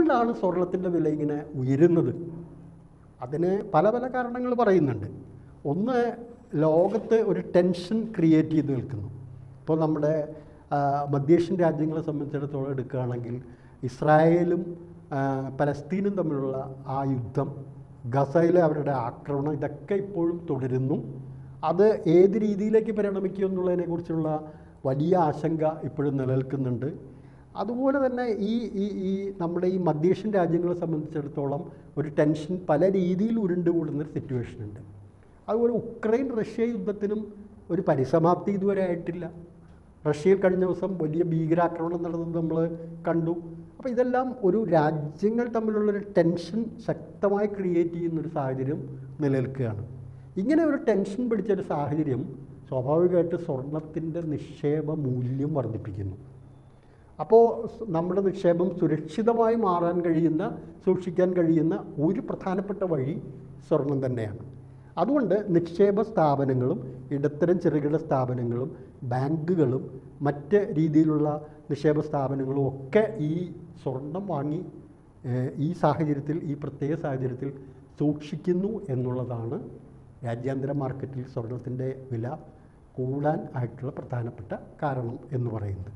എന്തുകൊണ്ടാണ് സ്വർണത്തിൻ്റെ വില ഇങ്ങനെ ഉയരുന്നത് അതിന് പല പല കാരണങ്ങൾ പറയുന്നുണ്ട് ഒന്ന് ലോകത്ത് ഒരു ടെൻഷൻ ക്രിയേറ്റ് ചെയ്ത് നിൽക്കുന്നു ഇപ്പോൾ നമ്മുടെ ആ, മധ്യേഷ്യൻ രാജ്യങ്ങളെ സംബന്ധിച്ചിടത്തോളം എടുക്കുകയാണെങ്കിൽ ഇസ്രായേലും ആ, പലസ്തീനും തമ്മിലുള്ള ആ യുദ്ധം ഗസയിലെ അവരുടെ ആക്രമണം ഇതൊക്കെ ഇപ്പോഴും തുടരുന്നു അത് ഏത് രീതിയിലേക്ക് പരിണമിക്കും എന്നുള്ളതിനെക്കുറിച്ചുള്ള വലിയ ആശങ്ക ഇപ്പോഴും നിലനിൽക്കുന്നുണ്ട് അതുപോലെ തന്നെ ഈ ഈ ഈ നമ്മുടെ ഈ മധ്യേഷ്യൻ രാജ്യങ്ങളെ സംബന്ധിച്ചിടത്തോളം ഒരു ടെൻഷൻ പല രീതിയിൽ ഉരുണ്ടുകൂടുന്ന ഒരു സിറ്റുവേഷൻ ഉണ്ട് അതുപോലെ ഉക്രൈൻ റഷ്യ യുദ്ധത്തിനും ഒരു പരിസമാപ്തി ഇതുവരെ ആയിട്ടില്ല റഷ്യയിൽ കഴിഞ്ഞ ദിവസം വലിയ ഭീകരാക്രമണം നടന്നത് നമ്മൾ കണ്ടു അപ്പോൾ ഇതെല്ലാം ഒരു രാജ്യങ്ങൾ തമ്മിലുള്ളൊരു ടെൻഷൻ ശക്തമായി ക്രിയേറ്റ് ചെയ്യുന്നൊരു സാഹചര്യം നിലനിൽക്കുകയാണ് ഇങ്ങനെ ഒരു ടെൻഷൻ പിടിച്ചൊരു സാഹചര്യം സ്വാഭാവികമായിട്ട് സ്വർണത്തിൻ്റെ നിക്ഷേപ മൂല്യം വർദ്ധിപ്പിക്കുന്നു അപ്പോൾ സ് നമ്മുടെ നിക്ഷേപം സുരക്ഷിതമായി മാറാൻ കഴിയുന്ന സൂക്ഷിക്കാൻ കഴിയുന്ന ഒരു പ്രധാനപ്പെട്ട വഴി സ്വർണം തന്നെയാണ് അതുകൊണ്ട് നിക്ഷേപ സ്ഥാപനങ്ങളും ഇടത്തരം ചെറുകിട സ്ഥാപനങ്ങളും ബാങ്കുകളും മറ്റ് രീതിയിലുള്ള നിക്ഷേപ സ്ഥാപനങ്ങളും ഒക്കെ ഈ സ്വർണം വാങ്ങി ഏഹ്, ഈ സാഹചര്യത്തിൽ ഈ പ്രത്യേക സാഹചര്യത്തിൽ സൂക്ഷിക്കുന്നു എന്നുള്ളതാണ് രാജ്യാന്തര മാർക്കറ്റിൽ സ്വർണത്തിൻ്റെ വില കൂടാൻ ആയിട്ടുള്ള പ്രധാനപ്പെട്ട കാരണം എന്ന് പറയുന്നത്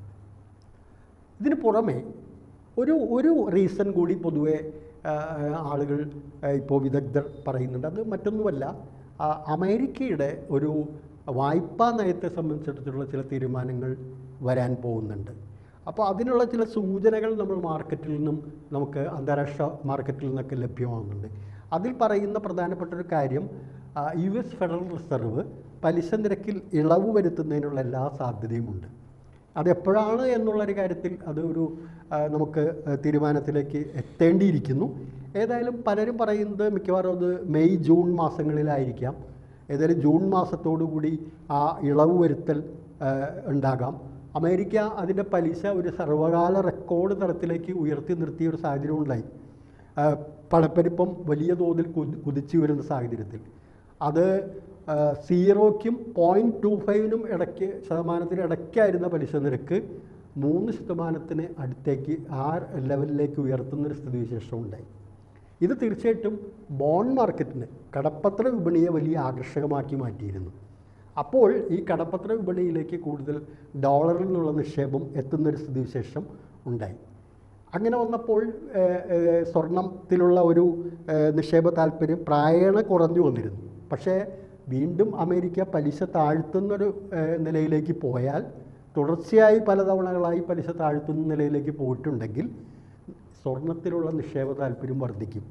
ഇതിന് പുറമെ ഒരു ഒരു റീസൺ കൂടി പൊതുവെ ആ, ആളുകൾ ആ, ഇപ്പോൾ വിദഗ്ധർ പറയുന്നുണ്ട് അത് മറ്റൊന്നുമല്ല ആ, അമേരിക്കയുടെ ഒരു വായ്പാ നയത്തെ സംബന്ധിച്ചിടത്തോളം ചില തീരുമാനങ്ങൾ വരാൻ പോകുന്നുണ്ട് അപ്പോൾ അതിനുള്ള ചില സൂചനകൾ നമ്മൾ മാർക്കറ്റിൽ നിന്നും നമുക്ക് അന്താരാഷ്ട്ര മാർക്കറ്റിൽ നിന്നൊക്കെ ലഭ്യമാകുന്നുണ്ട് അതിൽ പറയുന്ന പ്രധാനപ്പെട്ട ഒരു കാര്യം യു എസ് ഫെഡറൽ റിസർവ് പലിശ നിരക്കിൽ ഇളവ് വരുത്തുന്നതിനുള്ള എല്ലാ സാധ്യതയുമുണ്ട് അതെപ്പോഴാണ് എന്നുള്ളൊരു കാര്യത്തിൽ അത് ഒരു ആ, നമുക്ക് ആ, തീരുമാനത്തിലേക്ക് എത്തേണ്ടിയിരിക്കുന്നു ഏതായാലും പലരും പറയുന്നത് മിക്കവാറും അത് മെയ് ജൂൺ മാസങ്ങളിലായിരിക്കാം ഏതായാലും ജൂൺ മാസത്തോടു കൂടി ആ ഇളവ് വരുത്തൽ ആ, ഉണ്ടാകാം അമേരിക്ക അതിൻ്റെ പലിശ ഒരു സർവകാല റെക്കോർഡ് തലത്തിലേക്ക് ഉയർത്തി നിർത്തിയ ഒരു സാഹചര്യം ഉണ്ടായി ആ, പണപ്പെരുപ്പം വലിയ തോതിൽ കുതി കുതിച്ചു വരുന്ന സാഹചര്യത്തിൽ അത് ആ, സീറോയ്ക്കും പോയിൻറ്റ് ടു ഫൈവിനും ഇടയ്ക്ക് ശതമാനത്തിന് ഇടയ്ക്കായിരുന്ന പലിശ നിരക്ക് മൂന്ന് ശതമാനത്തിന് അടുത്തേക്ക് ആ ലെവലിലേക്ക് ഉയർത്തുന്നൊരു സ്ഥിതിവിശേഷം ഉണ്ടായി ഇത് തീർച്ചയായിട്ടും ബോണ്ട് മാർക്കറ്റിന് കടപ്പത്ര വിപണിയെ വലിയ ആകർഷകമാക്കി മാറ്റിയിരുന്നു അപ്പോൾ ഈ കടപ്പത്ര വിപണിയിലേക്ക് കൂടുതൽ ഡോളറിൽ നിന്നുള്ള നിക്ഷേപം എത്തുന്നൊരു സ്ഥിതിവിശേഷം ഉണ്ടായി അങ്ങനെ വന്നപ്പോൾ ഏഹ്, ഏഹ്, സ്വർണത്തിലുള്ള ഒരു ഏഹ്, നിക്ഷേപ താല്പര്യം പ്രായണ കുറഞ്ഞു വന്നിരുന്നു പക്ഷേ വീണ്ടും അമേരിക്ക പലിശ താഴ്ത്തുന്നൊരു ഏഹ്, നിലയിലേക്ക് പോയാൽ തുടർച്ചയായി പലതവണകളായി പലിശ താഴ്ത്തുന്ന നിലയിലേക്ക് പോയിട്ടുണ്ടെങ്കിൽ സ്വർണത്തിലുള്ള നിക്ഷേപ താല്പര്യം വർദ്ധിക്കും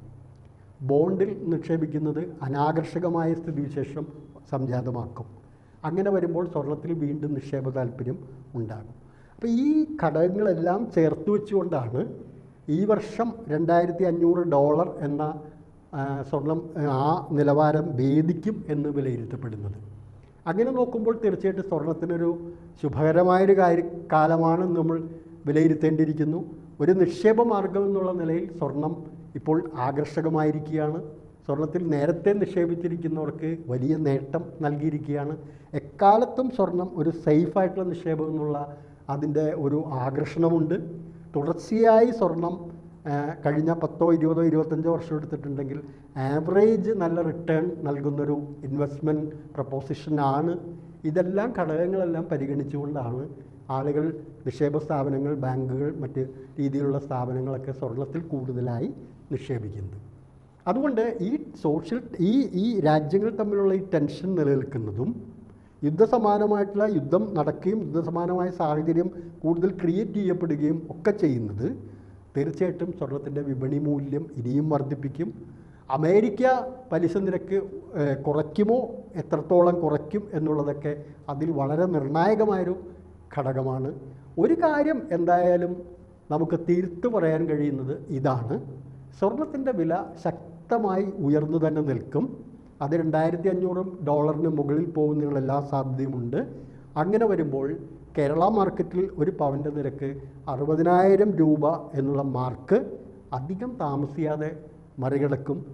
ബോണ്ടിൽ നിക്ഷേപിക്കുന്നത് അനാകർഷകമായ സ്ഥിതിവിശേഷം സംജാതമാക്കും അങ്ങനെ വരുമ്പോൾ സ്വർണത്തിൽ വീണ്ടും നിക്ഷേപ താല്പര്യം ഉണ്ടാകും അപ്പോൾ ഈ ഘടകങ്ങളെല്ലാം ചേർത്ത് വെച്ചുകൊണ്ടാണ് ഈ വർഷം രണ്ടായിരത്തി അഞ്ഞൂറ് ഡോളർ എന്ന ആ, സ്വർണം ആ നിലവാരം ഭേദിക്കും എന്ന് വിലയിരുത്തപ്പെടുന്നത് അങ്ങനെ നോക്കുമ്പോൾ തീർച്ചയായിട്ടും സ്വർണത്തിനൊരു ശുഭകരമായൊരു കാര്യ കാലമാണ് നമ്മൾ വിലയിരുത്തേണ്ടിയിരിക്കുന്നു ഒരു നിക്ഷേപ മാർഗം എന്നുള്ള നിലയിൽ സ്വർണം ഇപ്പോൾ ആകർഷകമായിരിക്കുകയാണ് സ്വർണത്തിൽ നേരത്തെ നിക്ഷേപിച്ചിരിക്കുന്നവർക്ക് വലിയ നേട്ടം നൽകിയിരിക്കുകയാണ് എക്കാലത്തും സ്വർണം ഒരു സേഫായിട്ടുള്ള നിക്ഷേപം എന്നുള്ള അതിൻ്റെ ഒരു ആകർഷണമുണ്ട് തുടർച്ചയായി സ്വർണം ആ, കഴിഞ്ഞ പത്തോ ഇരുപതോ ഇരുപത്തഞ്ചോ വർഷം എടുത്തിട്ടുണ്ടെങ്കിൽ ആവറേജ് നല്ല റിട്ടേൺ നൽകുന്നൊരു ഇൻവെസ്റ്റ്മെൻറ്റ് പ്രപ്പോസിഷനാണ് ഇതെല്ലാം ഘടകങ്ങളെല്ലാം പരിഗണിച്ചുകൊണ്ടാണ് ആളുകൾ നിക്ഷേപ സ്ഥാപനങ്ങൾ ബാങ്കുകൾ മറ്റ് രീതിയിലുള്ള സ്ഥാപനങ്ങളൊക്കെ സ്വർണത്തിൽ കൂടുതലായി നിക്ഷേപിക്കുന്നത് അതുകൊണ്ട് ഈ സോഷ്യൽ ഈ ഈ രാജ്യങ്ങൾ തമ്മിലുള്ള ഈ ടെൻഷൻ നിലനിൽക്കുന്നതും യുദ്ധസമാനമായിട്ടുള്ള യുദ്ധം നടക്കുകയും യുദ്ധസമാനമായ സാഹചര്യം കൂടുതൽ ക്രിയേറ്റ് ചെയ്യപ്പെടുകയും ഒക്കെ ചെയ്യുന്നത് തീർച്ചയായിട്ടും സ്വർണത്തിൻ്റെ വിപണി മൂല്യം ഇനിയും വർദ്ധിപ്പിക്കും അമേരിക്ക പലിശ നിരക്ക് ഏഹ്, കുറയ്ക്കുമോ എത്രത്തോളം കുറയ്ക്കും എന്നുള്ളതൊക്കെ അതിൽ വളരെ നിർണായകമായൊരു ഘടകമാണ് ഒരു കാര്യം എന്തായാലും നമുക്ക് തീർത്തു പറയാൻ കഴിയുന്നത് ഇതാണ് സ്വർണത്തിൻ്റെ വില ശക്തമായി ഉയർന്നു തന്നെ നിൽക്കും അത് രണ്ടായിരത്തി അഞ്ഞൂറ് ഡോളറിന് മുകളിൽ പോകുന്നതിനുള്ള എല്ലാ സാധ്യതയുമുണ്ട് അങ്ങനെ വരുമ്പോൾ കേരള മാർക്കറ്റിൽ ഒരു പവൻ്റെ നിരക്ക് അറുപതിനായിരം രൂപ എന്നുള്ള മാർക്ക് അധികം താമസിയാതെ മറികടക്കും